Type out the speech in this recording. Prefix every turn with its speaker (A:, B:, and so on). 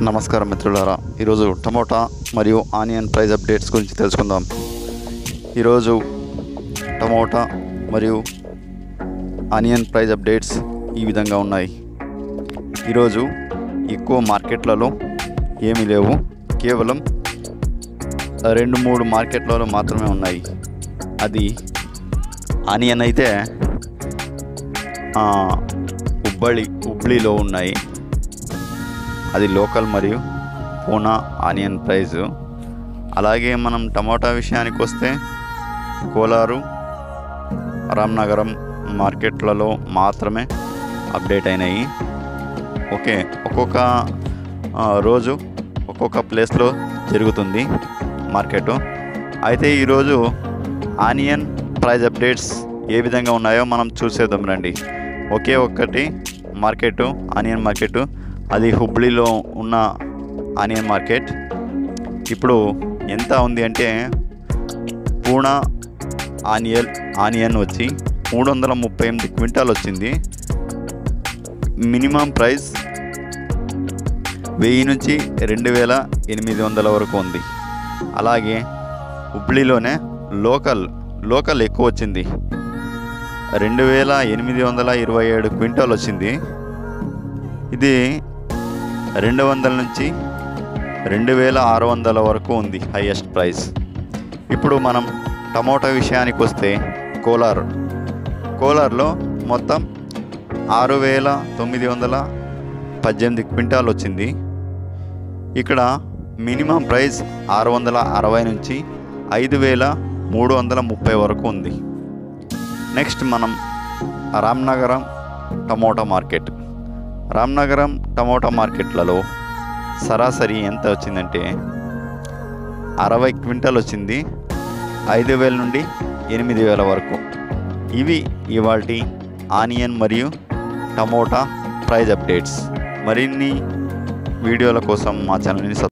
A: నమస్కారం మిత్రులారా ఈరోజు టమోటా మరియు ఆనియన్ ప్రైస్ అప్డేట్స్ గురించి తెలుసుకుందాం ఈరోజు టమోటా మరియు ఆనియన్ ప్రైస్ అప్డేట్స్ ఈ విధంగా ఉన్నాయి ఈరోజు ఎక్కువ మార్కెట్లలో ఏమీ లేవు కేవలం రెండు మూడు మార్కెట్లలో మాత్రమే ఉన్నాయి అది ఆనియన్ అయితే ఆ, ఉబ్బళి హుబ్లీలో ఉన్నాయి అది లోకల్ మరియు పూనా ఆనియన్ ప్రైస్ అలాగే మనం టమాటా విషయానికి వస్తే కోలారు రామ్నగరం మార్కెట్లలో మాత్రమే అప్డేట్ అయినాయి ఓకే ఒక్కొక్క ఆ, రోజు ఒక్కొక్క ప్లేస్లో జరుగుతుంది మార్కెట్ అయితే ఈరోజు ఆనియన్ ప్రైస్ అప్డేట్స్ ఏ విధంగా ఉన్నాయో మనం చూసేద్దాం రండి ఒకే ఒక్కటి మార్కెట్ ఆనియన్ మార్కెట్ అది హుబ్లీలో ఉన్న ఆనియన్ మార్కెట్ ఇప్పుడు ఎంత ఉంది అంటే పూనా ఆనియల్ ఆనియన్ వచ్చి మూడు వందల ముప్పై ఎనిమిది క్వింటాల్ వచ్చింది మినిమం ప్రైస్ వెయ్యి నుంచి రెండు వేల ఎనిమిది వందల వరకు ఉంది అలాగే హుబ్లీలోనే లోకల్ లోకల్ ఎక్కువ వచ్చింది రెండు వేల ఎనిమిది వందల ఇరవై ఏడు క్వింటాల్ వచ్చింది ఇది రెండు వందల నుంచి రెండు వేల ఆరు వందల వరకు ఉంది హైయెస్ట్ ప్రైస్ ఇప్పుడు మనం టమోటా విషయానికి వస్తే కోలార్ కోలార్లో మొత్తం ఆరు వేల తొమ్మిది వందల పద్దెనిమిది క్వింటాల్ వచ్చింది ఇక్కడ మినిమం ప్రైస్ ఆరు వందల అరవై నుంచి ఐదు వేల మూడు వందల ముప్పై వరకు ఉంది నెక్స్ట్ మనం Ramnagaram tomato market Ramnagaram tomato మార్కెట్లలో సరాసరి ఎంత వచ్చిందంటే అరవై క్వింటల్ వచ్చింది ఐదు వేల నుండి ఎనిమిది వేల వరకు ఇవి ఇవాల్టి ఆనియన్ మరియు టమోటా ప్రైజ్ అప్డేట్స్ మరిన్ని వీడియోల కోసం మా ఛానల్ని సబ్